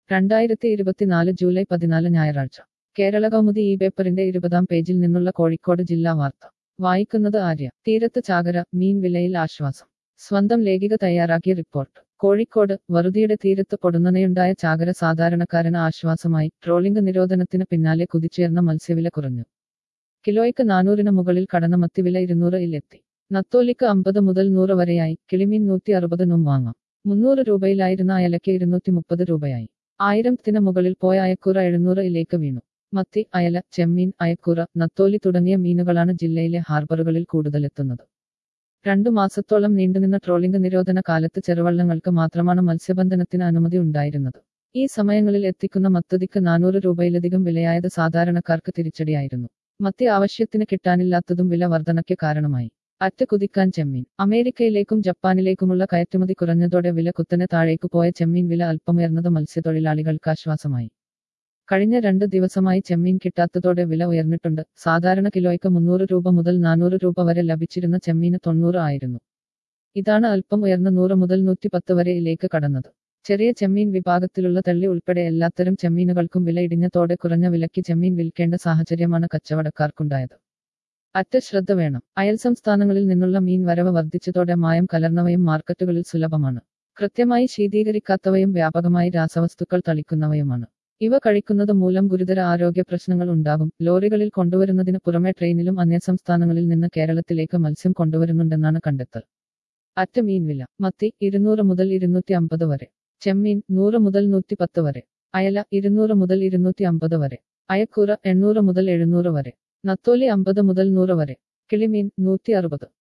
രണ്ടായിരത്തി ഇരുപത്തിനാല് ജൂലൈ പതിനാല് ഞായറാഴ്ച കേരള കൗമുദി ഈ പേപ്പറിന്റെ ഇരുപതാം പേജിൽ നിന്നുള്ള കോഴിക്കോട് ജില്ലാ വാർത്ത വായിക്കുന്നത് ആര്യ തീരത്ത് ചാകര മീൻ വിലയിൽ ആശ്വാസം സ്വന്തം ലേഖിക തയ്യാറാക്കിയ റിപ്പോർട്ട് കോഴിക്കോട് വറുതിയുടെ തീരത്ത് പൊടുന്നനെയുണ്ടായ ചാകര സാധാരണക്കാരന് ആശ്വാസമായി ട്രോളിംഗ് നിരോധനത്തിന് പിന്നാലെ കുതിച്ചുയർന്ന മത്സ്യവില കുറഞ്ഞു കിലോയ്ക്ക് നാനൂറിന് മുകളിൽ കടന്ന മത്തിവില ഇരുന്നൂറ് ഇലെത്തി നത്തോലിക്ക് അമ്പത് മുതൽ നൂറ് വരെയായി കിളിമീൻ നൂറ്റി അറുപതിനും വാങ്ങാം മുന്നൂറ് രൂപയിലായിരുന്ന അയലയ്ക്ക് ഇരുന്നൂറ്റി മുപ്പത് രൂപയായി ആയിരത്തിന് മുകളിൽ പോയ അയക്കൂറ എഴുന്നൂറ് ഇലേക്ക് വീണു മത്തി അയല ചെമ്മീൻ അയക്കൂറ നത്തോലി തുടങ്ങിയ മീനുകളാണ് ജില്ലയിലെ ഹാർബറുകളിൽ കൂടുതലെത്തുന്നത് രണ്ടു മാസത്തോളം നീണ്ടുനിന്ന ട്രോളിംഗ് നിരോധന കാലത്ത് ചെറുവള്ളങ്ങൾക്ക് മാത്രമാണ് മത്സ്യബന്ധനത്തിന് അനുമതി ഉണ്ടായിരുന്നത് ഈ സമയങ്ങളിൽ എത്തിക്കുന്ന മത്തതിക്ക് നാനൂറ് രൂപയിലധികം വിലയായത് സാധാരണക്കാർക്ക് തിരിച്ചടിയായിരുന്നു മത്തി ആവശ്യത്തിന് കിട്ടാനില്ലാത്തതും വില വർധനയ്ക്ക് കാരണമായി അറ്റ കുതിക്കാൻ ചെമ്മീൻ അമേരിക്കയിലേക്കും ജപ്പാനിലേക്കുമുള്ള കയറ്റുമതി കുറഞ്ഞതോടെ വില കുത്തനെ താഴേക്കു പോയ ചെമ്മീൻ വില അല്പമുയർന്നത് മത്സ്യത്തൊഴിലാളികൾക്ക് ആശ്വാസമായി കഴിഞ്ഞ രണ്ട് ദിവസമായി ചെമ്മീൻ കിട്ടാത്തതോടെ വില ഉയർന്നിട്ടുണ്ട് സാധാരണ കിലോയ്ക്ക് മുന്നൂറ് രൂപ മുതൽ നാനൂറ് രൂപ വരെ ലഭിച്ചിരുന്ന ചെമ്മീന് തൊണ്ണൂറ് ആയിരുന്നു ഇതാണ് അല്പം ഉയർന്ന നൂറ് മുതൽ നൂറ്റി പത്ത് വരെയിലേക്ക് കടന്നത് ചെറിയ ചെമ്മീൻ വിഭാഗത്തിലുള്ള തള്ളി ഉൾപ്പെടെ എല്ലാത്തരം ചെമ്മീനുകൾക്കും വില ഇടിഞ്ഞതോടെ കുറഞ്ഞ വിലയ്ക്ക് ചെമ്മീൻ വിൽക്കേണ്ട സാഹചര്യമാണ് കച്ചവടക്കാർക്കുണ്ടായത് അറ്റ ശ്രദ്ധ വേണം അയൽ സംസ്ഥാനങ്ങളിൽ നിന്നുള്ള മീൻ വരവ് വർദ്ധിച്ചതോടെ മായം കലർന്നവയും മാർക്കറ്റുകളിൽ സുലഭമാണ് കൃത്യമായി ശീതീകരിക്കാത്തവയും വ്യാപകമായി രാസവസ്തുക്കൾ തളിക്കുന്നവയുമാണ് ഇവ കഴിക്കുന്നത് മൂലം ഗുരുതര ആരോഗ്യ പ്രശ്നങ്ങൾ ഉണ്ടാകും ലോറികളിൽ കൊണ്ടുവരുന്നതിന് പുറമെ ട്രെയിനിലും അന്യസംസ്ഥാനങ്ങളിൽ നിന്ന് കേരളത്തിലേക്ക് മത്സ്യം കൊണ്ടുവരുന്നുണ്ടെന്നാണ് കണ്ടെത്തൽ അറ്റ മീൻ വില മത്തി ഇരുന്നൂറ് മുതൽ ഇരുന്നൂറ്റി അമ്പത് വരെ ചെമ്മീൻ നൂറ് മുതൽ നൂറ്റി പത്ത് വരെ അയല ഇരുന്നൂറ് മുതൽ ഇരുന്നൂറ്റി അമ്പത് വരെ അയക്കൂറ എണ്ണൂറ് മുതൽ എഴുന്നൂറ് വരെ നത്തോലി അമ്പത് മുതൽ നൂറ് വരെ കിളിമീൻ നൂറ്റി അറുപത്